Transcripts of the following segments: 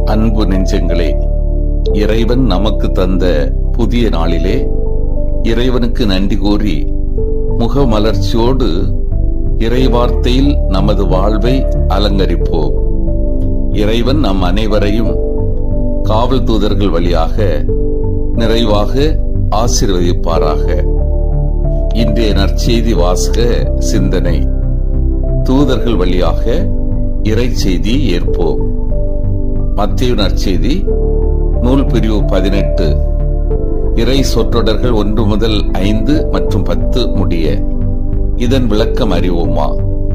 அன்பு நெஞ்சங்களே இறைவன் நமக்கு தந்த புதிய நாளிலே இறைவனுக்கு நன்றி கூறி முகமலர்ச்சியோடு இறைவார்த்தையில் நமது வாழ்வை அலங்கரிப்போம் இறைவன் நம் அனைவரையும் காவல் தூதர்கள் வழியாக நிறைவாக ஆசீர்வதிப்பாராக இன்றைய நற்செய்தி வாசக சிந்தனை தூதர்கள் வழியாக இறை செய்தி ஏற்போம் மத்திய நற்செய்தி நூல் பிரிவு பதினெட்டு இறை சொற்றொடர்கள் ஒன்று முதல் ஐந்து மற்றும் பத்து முடிய இதன் விளக்கம் அறிவோமா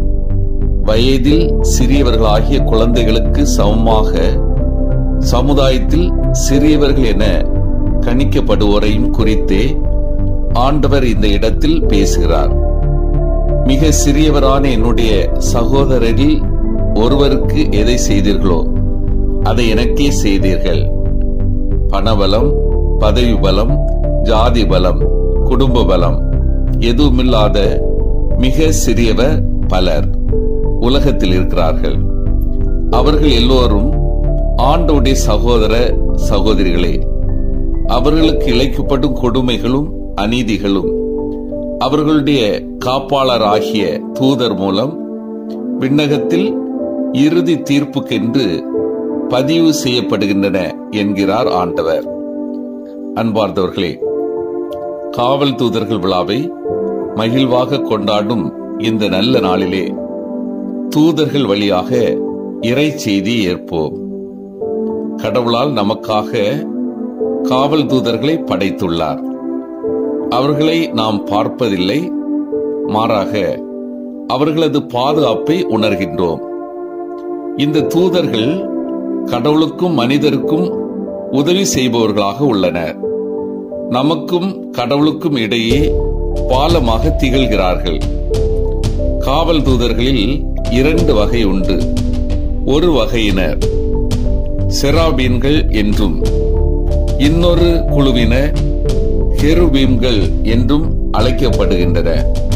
வயதில் சிறியவர்களாகிய குழந்தைகளுக்கு சமமாக சமுதாயத்தில் சிறியவர்கள் என கணிக்கப்படுவோரையும் குறித்தே ஆண்டவர் இந்த இடத்தில் பேசுகிறார் மிக சிறியவரான என்னுடைய சகோதரரில் ஒருவருக்கு எதை செய்தீர்களோ அதை எனக்கே செய்தீர்கள் பணபலம் பதவி பலம் ஜாதி பலம் குடும்ப பலம் எதுவுமில்லாத மிக சிறியவர் பலர் உலகத்தில் இருக்கிறார்கள் அவர்கள் எல்லோரும் ஆண்டோடைய சகோதர சகோதரிகளே அவர்களுக்கு இழைக்கப்படும் கொடுமைகளும் அநீதிகளும் அவர்களுடைய காப்பாளராகிய தூதர் மூலம் விண்ணகத்தில் இறுதி தீர்ப்புக்கென்று பதிவு செய்யப்படுகின்றன என்கிறார் ஆண்டவர் அன்பார்ந்தவர்களே காவல் தூதர்கள் விழாவை மகிழ்வாக கொண்டாடும் இந்த நல்ல நாளிலே தூதர்கள் வழியாக இறை செய்தி ஏற்போம் கடவுளால் நமக்காக காவல் தூதர்களை படைத்துள்ளார் அவர்களை நாம் பார்ப்பதில்லை மாறாக அவர்களது பாதுகாப்பை உணர்கின்றோம் இந்த தூதர்கள் கடவுளுக்கும் மனிதருக்கும் உதவி செய்பவர்களாக உள்ளனர் நமக்கும் கடவுளுக்கும் இடையே பாலமாக திகழ்கிறார்கள் காவல் தூதர்களில் இரண்டு வகை உண்டு ஒரு வகையினர் செராபீன்கள் என்றும் இன்னொரு குழுவினர் ஹெருபீம்கள் என்றும் அழைக்கப்படுகின்றன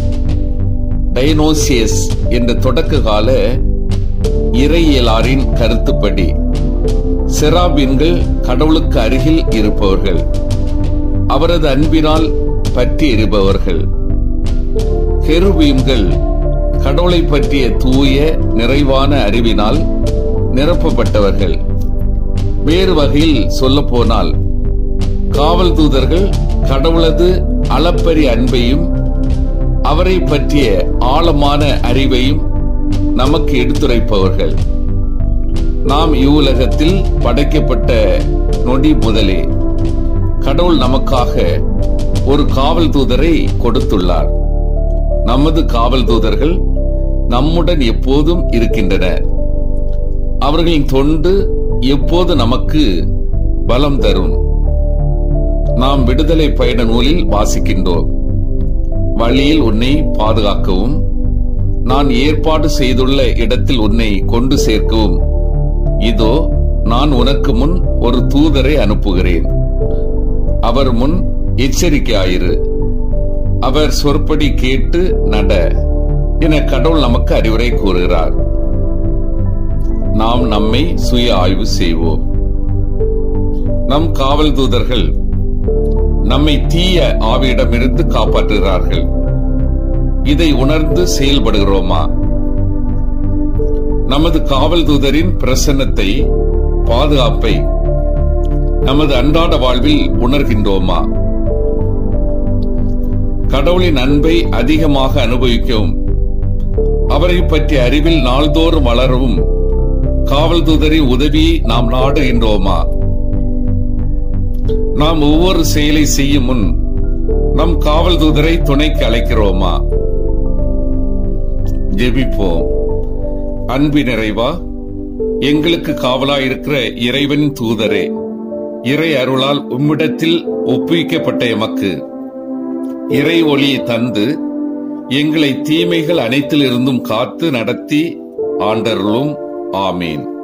டைனோசியஸ் என்ற தொடக்க கால இறையியலாரின் கருத்துப்படி செராபீன்கள் கடவுளுக்கு அருகில் இருப்பவர்கள் அவரது அன்பினால் பற்றி எறிபவர்கள் ஹெருபீம்கள் கடவுளை பற்றிய தூய நிறைவான அறிவினால் நிரப்பப்பட்டவர்கள் வேறு வகையில் சொல்ல போனால் காவல் தூதர்கள் கடவுளது அளப்பரிய அன்பையும் அவரை பற்றிய ஆழமான அறிவையும் நமக்கு எடுத்துரைப்பவர்கள் நாம் இவ்வுலகத்தில் படைக்கப்பட்ட நொடி முதலே கடவுள் நமக்காக ஒரு காவல் தூதரை கொடுத்துள்ளார் நமது காவல் தூதர்கள் நம்முடன் எப்போதும் இருக்கின்றனர் அவர்களின் தொண்டு எப்போது நமக்கு பலம் தரும் நாம் விடுதலை பயண நூலில் வாசிக்கின்றோம் வழியில் உன்னை பாதுகாக்கவும் நான் ஏற்பாடு செய்துள்ள இடத்தில் உன்னை கொண்டு சேர்க்கவும் இதோ நான் உனக்கு முன் ஒரு தூதரை அனுப்புகிறேன் அவர் முன் எச்சரிக்கையாயிரு அவர் சொற்படி கேட்டு நட என கடவுள் நமக்கு அறிவுரை கூறுகிறார் நாம் நம்மை சுய ஆய்வு செய்வோம் நம் காவல் தூதர்கள் நம்மை தீய ஆவியிடமிருந்து காப்பாற்றுகிறார்கள் இதை உணர்ந்து செயல்படுகிறோமா நமது காவல் தூதரின் பிரசன்னத்தை பாதுகாப்பை நமது அன்றாட வாழ்வில் உணர்கின்றோமா கடவுளின் அன்பை அதிகமாக அனுபவிக்கவும் அவரை பற்றிய அறிவில் நாள்தோறும் வளரவும் காவல் தூதரின் உதவியை நாம் நாடுகின்றோமா நாம் ஒவ்வொரு செயலை செய்யும் முன் நம் காவல் தூதரை துணைக்கு அழைக்கிறோமா ஜெபிப்போம் அன்பு நிறைவா எங்களுக்கு காவலாயிருக்கிற இறைவனின் தூதரே இறை அருளால் உம்மிடத்தில் ஒப்புவிக்கப்பட்ட எமக்கு இறை ஒளியை தந்து எங்களை தீமைகள் அனைத்திலிருந்தும் காத்து நடத்தி ஆண்டருளும் ஆமீன்